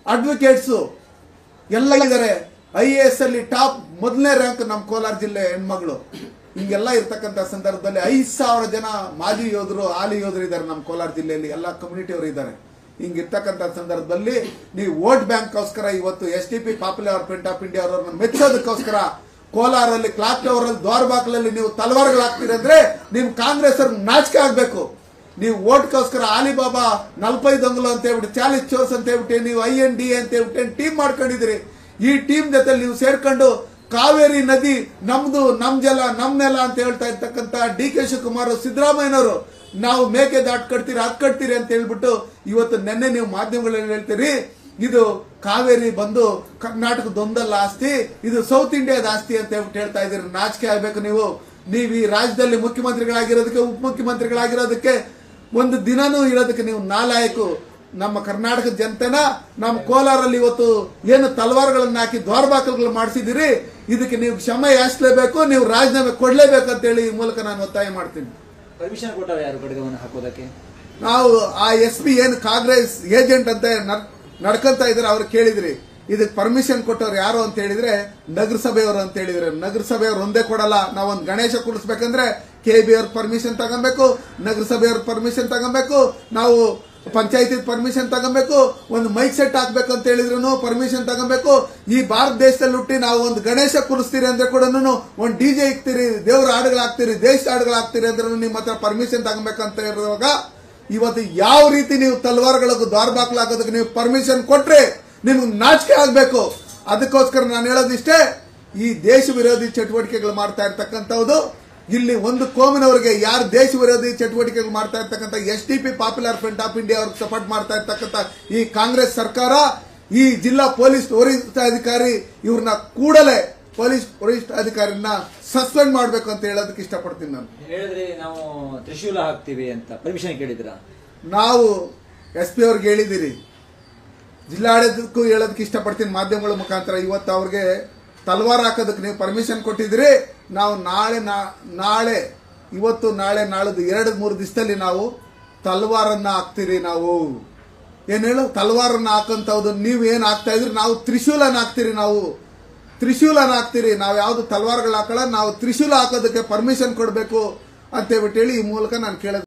advocates ಎಲ್ಲ ಇದ್ದಾರೆ I A S ಅಲ್ಲಿ ಟಾಪ್ ಮೊದಲನೇ ರ್ಯಾಂಕ್ ನಮ್ಮ ಕೋಲಾರ ಜಿಲ್ಲೆ ಹೆಣ್ಮಗಳು ಹಿಂಗೆಲ್ಲ ಇರ್ತಕ್ಕಂಥ ಸಂದರ್ಭದಲ್ಲಿ ಐದು ಸಾವಿರ ಜನ ಮಾಜಿ ಯೋಧರು ಹಾಲಿ ಯೋಧರು ಇದ್ದಾರೆ ನಮ್ಮ ಕೋಲಾರ ಜಿಲ್ಲೆಯಲ್ಲಿ ಎಲ್ಲ ಕಮ್ಯುನಿಟಿ ಅವರು ಇದ್ದಾರೆ ಹಿಂಗಿರ್ತಕ್ಕಂಥ ಸಂದರ್ಭದಲ್ಲಿ ನೀವು ವೋಟ್ ಬ್ಯಾಂಕ್ಗೋಸ್ಕರ ಇವತ್ತು S T P popular front of India ಅವರನ್ನು ಮೆಚ್ಚೋದಕ್ಕೋಸ್ಕರ ಕೋಲಾರಲ್ಲಿ ಕ್ಲಾಕ್ ಟವರ್ ಅಲ್ಲಿ ದ್ವಾರಬಾಕ್ಲಲ್ಲಿ ನೀವು ತಲವಾರ್ಗಳಾಗ್ತೀರಿ ಅಂದ್ರೆ ನಿಮ್ ಕಾಂಗ್ರೆಸ್ ಅವ್ರಿಗೆ ನಾಚಿಕೆ ಆಗ್ಬೇಕು ನೀವು ಓಟ್ಗೋಸ್ಕರ ಆಲಿಬಾಬಾ ನಲ್ಪೈದು ಅಂಗ್ಲು ಅಂತ ಹೇಳ್ಬಿಟ್ಟು ಚಾಲಿಸ್ ಚೋರ್ಸ್ ಅಂತ ಹೇಳ್ಬಿಟ್ಟು ನೀವು ಐ ಎನ್ ಡಿ ಅಂತ ಹೇಳ್ಬಿಟ್ಟು ಟೀಮ್ ಮಾಡ್ಕೊಂಡಿದ್ದೀರಿ ಈ ಟೀಮ್ ಜೊತೆ ನೀವು ಸೇರ್ಕೊಂಡು ಕಾವೇರಿ ನದಿ ನಮ್ದು ನಮ್ ಜಲ ನಮ್ ನೆಲ ಅಂತ ಹೇಳ್ತಾ ಇರ್ತಕ್ಕಂತ ಡಿ ಕೆ ಶಿವಕುಮಾರ್ ಸಿದ್ದರಾಮಯ್ಯನವರು ನಾವು ಮೇಕೆ ದಾಟ್ ಕಟ್ತೀರಿ ಅದ್ ಕಟ್ತೀರಿ ಅಂತ ಹೇಳ್ಬಿಟ್ಟು ಇವತ್ತು ನೆನ್ನೆ ನೀವು ಮಾಧ್ಯಮಗಳಲ್ಲಿ ಹೇಳ್ತೀರಿ ಇದು ಕಾವೇರಿ ಬಂದು ಕರ್ನಾಟಕದೊಂದಲ್ಲ ಆಸ್ತಿ ಇದು ಸೌತ್ ಇಂಡಿಯಾದ ಆಸ್ತಿ ಅಂತ ಹೇಳ್ಬಿಟ್ಟು ಹೇಳ್ತಾ ಇದ್ದೀರಿ ನಾಚಿಕೆ ಆಗ್ಬೇಕು ನೀವು ನೀವು ಈ ರಾಜ್ಯದಲ್ಲಿ ಮುಖ್ಯಮಂತ್ರಿಗಳಾಗಿರೋದಕ್ಕೆ ಉಪಮುಖ್ಯಮಂತ್ರಿಗಳಾಗಿರೋದಕ್ಕೆ ಒಂದು ದಿನನೂ ಇರೋದಕ್ಕೆ ನೀವು ನಾಲಾಯಕು ನಮ್ಮ ಕರ್ನಾಟಕದ ಜನತೆನ ನಮ್ಮ ಕೋಲಾರಲ್ಲಿ ಇವತ್ತು ಏನು ತಲವಾರುಗಳನ್ನ ಹಾಕಿ ದ್ವಾರಬಾಕಲ್ಗಳು ಮಾಡಿಸಿದಿರಿ ಇದಕ್ಕೆ ನೀವು ಕ್ಷಮೆ ಯಾಚಿಸಲೇಬೇಕು ನೀವು ರಾಜೀನಾಮೆ ಕೊಡ್ಲೇಬೇಕು ಅಂತೇಳಿ ಈ ಮೂಲಕ ನಾನು ಒತ್ತಾಯ ಮಾಡ್ತೀನಿ ಪರ್ಮಿಷನ್ ಕೊಟ್ಟವ ಯಾರು ಕಡೆಗವನ್ನು ಹಾಕೋದಕ್ಕೆ ನಾವು ಆ ಎಸ್ ಪಿ ಏನು ಕಾಂಗ್ರೆಸ್ ಏಜೆಂಟ್ ಅಂತ ನಡ್- ನಡ್ಕೊಂತ ಇದ್ರೆ ಅವ್ರು ಕೇಳಿದ್ರಿ ಇದಕ್ಕೆ ಪರ್ಮಿಷನ್ ಕೊಟ್ಟವ್ರು ಯಾರು ಅಂತ ಹೇಳಿದ್ರೆ ನಗರಸಭೆಯವರು ಅಂತ ಹೇಳಿದ್ರೆ ನಗರಸಭೆಯವ್ರು ಒಂದೇ ಕೊಡಲ್ಲ ನಾವೊಂದು ಗಣೇಶ ಕುಡಿಸ್ಬೇಕಂದ್ರೆ ಕೆ ಬಿ ಅವ್ರ ಪರ್ಮಿಷನ್ ತಗೊಬೇಕು ನಗರಸಭೆಯವ್ರ ಪರ್ಮಿಷನ್ ತಗೊಬೇಕು ನಾವು ಪಂಚಾಯತಿ ಪರ್ಮಿಷನ್ ತಗೊಬೇಕು ಒಂದು ಮೈಕ್ ಸೆಟ್ ಹಾಕ್ಬೇಕು ಅಂತ ಹೇಳಿದ್ರು ಪರ್ಮಿಷನ್ ತಗೊಬೇಕು ಈ ಭಾರತ ದೇಶದಲ್ಲಿ ಹುಟ್ಟಿ ನಾವು ಒಂದು ಗಣೇಶ ಕುರಿಸ್ತೀರಿ ಅಂದ್ರೆ ಕೂಡ ಒಂದು ಡಿ ಜೆ ಇಕ್ತೀರಿ ದೇವ್ರ ಹಾಡುಗಳು ಹಾಕ್ತೀರಿ ದೇಶ ಹಾಡುಗಳು ಹಾಕ್ತೀರಿ ಅಂದ್ರೆ ನಿಮ್ಮ ಹತ್ರ ಪರ್ಮಿಷನ್ ತಗೊಬೇಕಂತ ಇರುವಾಗ ಇವತ್ತು ಯಾವ ರೀತಿ ನೀವು ತಲವಾರ್ಗಳಿಗೂ ದ್ವಾರ ಬಾಕ್ಲು ಹಾಕೋದಕ್ಕೆ ನೀವು ಪರ್ಮಿಷನ್ ಕೊಟ್ರೆ ನಿಮ್ಗೆ ನಾಚಿಕೆ ಆಗ್ಬೇಕು ಅದಕ್ಕೋಸ್ಕರ ನಾನು ಹೇಳೋದಿಷ್ಟೇ ಈ ದೇಶ ವಿರೋಧಿ ಚಟುವಟಿಕೆಗಳು ಮಾಡ್ತಾ ಇರ್ತಕ್ಕಂಥದ್ದು ಇಲ್ಲಿ ಒಂದು ಕೋಮಿನವರಿಗೆ ಯಾರು ದೇಶ ವಿರೋಧಿ ಚಟುವಟಿಕೆಗಳು ಮಾಡ್ತಾ ಇರ್ತಕ್ಕಂಥ S T P popular front of India ಅವ್ರಿಗೆ ಸಪೋರ್ಟ್ ಮಾಡ್ತಾ ಇರ್ತಕ್ಕಂಥ ಈ ಕಾಂಗ್ರೆಸ್ ಸರ್ಕಾರ ಈ ಜಿಲ್ಲಾ ಪೊಲೀಸ್ ವರಿಷ್ಠಾಧಿಕಾರಿ ಇವ್ರನ್ನ ಕೂಡಲೇ ಪೊಲೀಸ್ ವರಿಷ್ಠಾಧಿಕಾರಿನ ಸಸ್ಪೆಂಡ್ ಮಾಡಬೇಕು ಅಂತ ಹೇಳೋದಕ್ಕೆ ಇಷ್ಟಪಡ್ತೀನಿ ನಾನು ಹೇಳಿದ್ರಿ ನಾವು ತ್ರಿಶೂಲ ಹಾಕ್ತೀವಿ ಅಂತ ಪರ್ಮಿಷನ್ ಕೇಳಿದ್ರ ನಾವು ಎಸ್ ಪಿ ಅವ್ರಿಗೆ ಹೇಳಿದಿರಿ ಜಿಲ್ಲಾಡಳಿತಕ್ಕೂ ಹೇಳೋದಕ್ಕೆ ಇಷ್ಟಪಡ್ತೀನಿ ಮಾಧ್ಯಮಗಳ ಮುಖಾಂತರ ಇವತ್ತು ಅವ್ರಿಗೆ ತಲವಾರ್ ಹಾಕೋದಕ್ಕೆ ನೀವು ಪರ್ಮಿಷನ್ ಕೊಟ್ಟಿದ್ದೀರಿ ನಾವು ನಾಳೆ ನಾ- ನಾಳೆ ಇವತ್ತು ನಾಳೆ ನಾಳದು ಎರಡು ಮೂರು ದಿವಸದಲ್ಲಿ ನಾವು ತಲವಾರನ್ನ ಹಾಕ್ತೀರಿ ನಾವು ಏನ್ ಹೇಳು ತಲವಾರನ್ನ ಹಾಕಂತವ್ದು ನೀವು ಏನ್ ಹಾಕ್ತಾ ಇದ್ರಿ ನಾವು ತ್ರಿಶೂಲನ ಹಾಕ್ತೀರಿ ನಾವು ತ್ರಿಶೂಲನ ಹಾಕ್ತೀರಿ ನಾವು ಯಾವ್ದು ತಲವಾರ್ಗಳು ಹಾಕಲ್ಲ ನಾವು ತ್ರಿಶೂಲ ಹಾಕೋದಕ್ಕೆ ಪರ್ಮಿಷನ್ ಕೊಡಬೇಕು ಅಂತ ಹೇಳ್ಬಿಟ್ಟು ಹೇಳಿ ಈ ಮೂಲಕ ನಾನು ಕೇಳೋದು